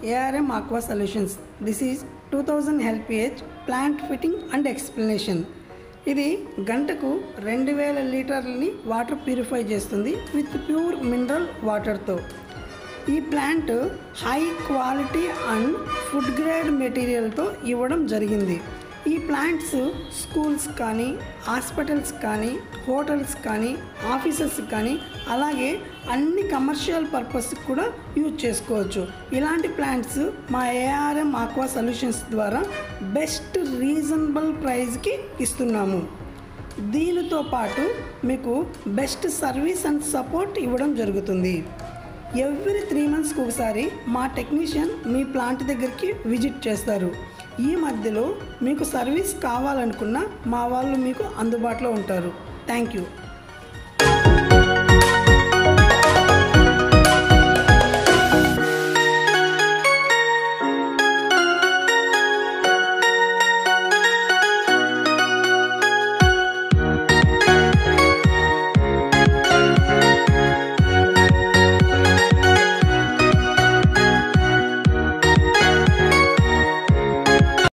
ARM aqua solutions this is two thousand LPH plant fitting and explanation ఇది గంటకు రెండు వేల లీటర్లని వాటర్ ప్యూరిఫై చేస్తుంది విత్ ప్యూర్ మినరల్ వాటర్తో ఈ plant high quality and food grade మెటీరియల్తో ఇవ్వడం జరిగింది ఈ ప్లాంట్స్ స్కూల్స్ కానీ హాస్పిటల్స్ కానీ హోటల్స్ కానీ ఆఫీసెస్ కానీ అలాగే అన్ని కమర్షియల్ పర్పస్ కూడా యూజ్ చేసుకోవచ్చు ఇలాంటి ప్లాంట్స్ మా ఏఆర్ఎం ఆక్వా సొల్యూషన్స్ ద్వారా బెస్ట్ రీజనబుల్ ప్రైస్కి ఇస్తున్నాము దీనితో పాటు మీకు బెస్ట్ సర్వీస్ అండ్ సపోర్ట్ ఇవ్వడం జరుగుతుంది ఎవ్రీ త్రీ మంత్స్కి ఒకసారి మా టెక్నీషియన్ మీ ప్లాంట్ దగ్గరికి విజిట్ చేస్తారు ఈ మధ్యలో మీకు సర్వీస్ కావాలనుకున్న మా వాళ్ళు మీకు అందుబాటులో ఉంటారు థ్యాంక్ యూ